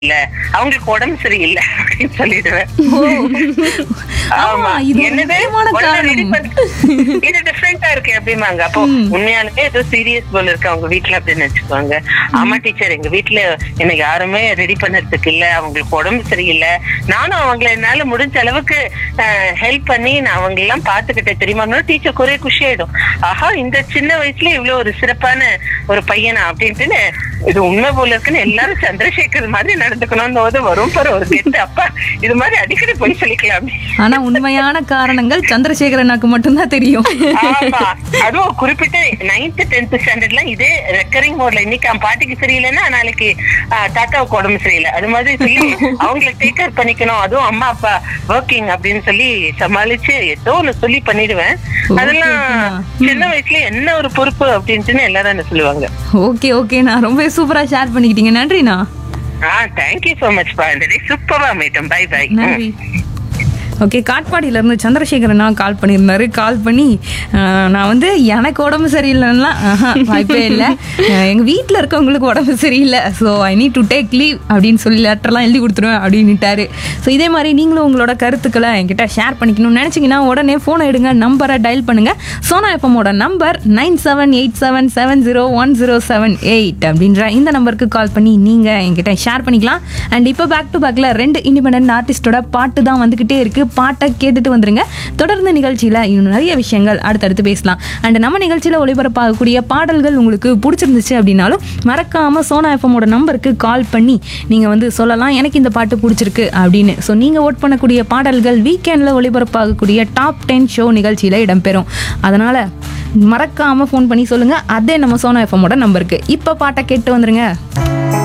இல்ல அவங்களுக்கு உடம்பு சரியில்லை அப்படின்னு சொல்லிடுவேன் ஆமா, இது ஒரு என்னது? முக்கியமான உடனே காரணம். ready பண்ணு. இது டிஃபரெண்டா இருக்கு அப்படிமாங்க அப்போ உண்மையாலுமே ஏதோ சீரியஸ் போல இருக்கு அவங்க வீட்ல அப்படின்னு வச்சுக்குவாங்க ஆமா டீச்சர் எங்க வீட்ல என்ன யாருமே ரெடி பண்ணறதுக்கு இல்ல அவங்களுக்கு உடம்பு சரியில்லை நானும் அவங்கள என்னால முடிஞ்ச அளவுக்கு ஹெல்ப் பண்ணி நான் அவங்க எல்லாம் பாத்துக்கிட்டேன் தெரியுமா டீச்சர் ஒரே குஷி ஆயிடும் ஆஹா இந்த சின்ன வயசுல இவ்வளவு ஒரு சிறப்பான ஒரு பையனா அப்படின்ட்டுன்னு இது உண்மை போல இருக்குன்னு எல்லாரும் சந்திரசேகர் மாதிரி நடந்துக்கணும்னு போது வரும் பாரு ஒரு கெட்டு அப்பா இது மாதிரி அடிக்கடி போய் சொல்லிக்கலாம் ஆனா உண்மையான காரணங்கள் சந்திரசேகரனாக்கு மட்டும்தான் தெரியும் ஆமா அதுவும் குறிப்பிட்ட நைன்த் டென்த் ஸ்டாண்டர்ட்ல இதே ரெக்கரிங் மோட்ல இன்னைக்கு அவன் பாட்டிக்கு சரியில்லைன்னா நாளைக்கு ஆ, தாத்தாவுக்கு உடம்பு சரியில்லை அது மாதிரி சொல்லி அவங்களை டேக் கேர் பண்ணிக்கணும் அதுவும் அம்மா அப்பா ஒர்க்கிங் அப்படின்னு சொல்லி சமாளிச்சு ஏதோ ஒண்ணு சொல்லி பண்ணிடுவேன் அதெல்லாம் ஓகே, சின்ன வயசுல என்ன ஒரு பொறுப்பு அப்படின்ட்டுன்னு எல்லாரும் என்ன சொல்லுவாங்க ஓகே ஓகே நான் ரொம்ப சூப்பரா ஷேர் பண்ணிக்கிட்டீங்க நன்றிண்ணா ஆ தேங்க்யூ சோ மச் பா இந்த சூப்பரா மீட்டம் பை பை நன்றி ஓகே காட்பாடியில இருந்து சந்திரசேகரனா கால் பண்ணியிருந்தாரு கால் பண்ணி ஆஹ், நான் வந்து எனக்கு உடம்பு சரியில்லைன்னா ஆஹா, வாய்ப்பே இல்லை ஆஹ், எங்க வீட்டில் இருக்கவங்களுக்கு உடம்பு சரியில்லை so I need to take leave அப்படின்னு சொல்லி லெட்டர்லாம் எழுதி கொடுத்துருவேன் அப்படின்னுட்டாரு ஸோ இதே மாதிரி நீங்களும் உங்களோட கருத்துக்களை என்கிட்ட ஷேர் பண்ணிக்கணும்னு நினச்சிங்கன்னா உடனே ஃபோனை எடுங்க நம்பரை டயல் பண்ணுங்க சோனா எஃப்எம்மோட number nine seven eight seven seven zero one zero seven eight அப்படின்ற இந்த நம்பருக்கு கால் பண்ணி நீங்கள் என்கிட்ட ஷேர் பண்ணிக்கலாம் அண்ட் இப்போ பேக் டு பேக்கில் ரெண்டு இண்டிபெண்ட் ஆர்டிஸ்டோட பாட்டு தான் வந்துக்கிட்டே இருக்கு பாட்டை கேட்டுட்டு வந்துருங்க தொடர்ந்து நிகழ்ச்சியில் இன்னும் நிறைய விஷயங்கள் அடுத்தடுத்து பேசலாம் அண்ட் நம்ம நிகழ்ச்சியில் ஒளிபரப்பாகக்கூடிய பாடல்கள் உங்களுக்கு பிடிச்சிருந்துச்சு அப்படின்னாலும் மறக்காம சோனா எஃப்எம்மோட நம்பருக்கு கால் பண்ணி நீங்கள் வந்து சொல்லலாம் எனக்கு இந்த பாட்டு பிடிச்சிருக்கு அப்படின்னு ஸோ நீங்கள் ஓட் பண்ணக்கூடிய பாடல்கள் வீக்கெண்டில் ஒளிபரப்பாகக்கூடிய டாப் டென் ஷோ நிகழ்ச்சியில் இடம்பெறும் அதனால் மறக்காமல் ஃபோன் பண்ணி சொல்லுங்கள் அதே நம்ம சோனா எஃப்எம்மோட நம்பருக்கு இப்போ பாட்டை கேட்டு வந்துருங்க